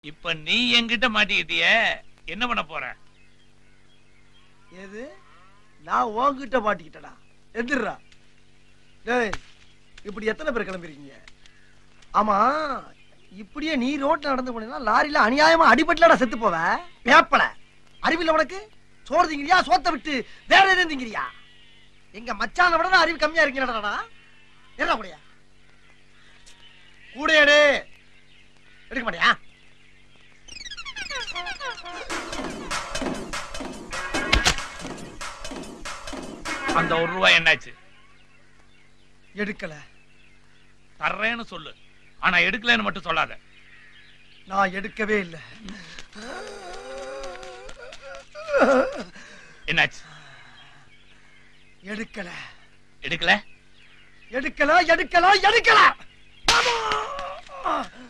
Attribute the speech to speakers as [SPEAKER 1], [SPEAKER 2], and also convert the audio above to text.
[SPEAKER 1] இப்ப நீ என்கிட்ட மாட்டிக்கிட்டிய என்ன பண்ண போற
[SPEAKER 2] எது நான் உன்கிட்ட மாட்டிக்கிட்டடா எந்திரா டேய் இப்படி எத்தனை பேர் கிளம்பிருக்கீங்க ஆமா இப்படியே நீ ரோட்ல நடந்து போனீங்கன்னா லாரியில அநியாயமா அடிபட்டுலடா செத்து போவ வேப்பல அறிவில்ல உனக்கு சோறு திங்கிறியா சோத்த விட்டு வேற எதுவும் திங்கிறியா எங்க மச்சான விட நான் அறிவு கம்மியா இருக்கீங்கடா என்ன கூடயா கூடையாடு எடுக்க மாட்டியா
[SPEAKER 1] அந்த ஒரு ரூபாய் என்னாச்சு
[SPEAKER 2] எடுக்கல
[SPEAKER 1] தர்றேன்னு சொல்லு ஆனா எடுக்கலைன்னு மட்டும் சொல்லாத
[SPEAKER 2] நான் எடுக்கவே இல்லை
[SPEAKER 1] என்னாச்சு
[SPEAKER 2] எடுக்கல
[SPEAKER 1] எடுக்கல
[SPEAKER 2] எடுக்கல எடுக்கல எடுக்கல ஆமா!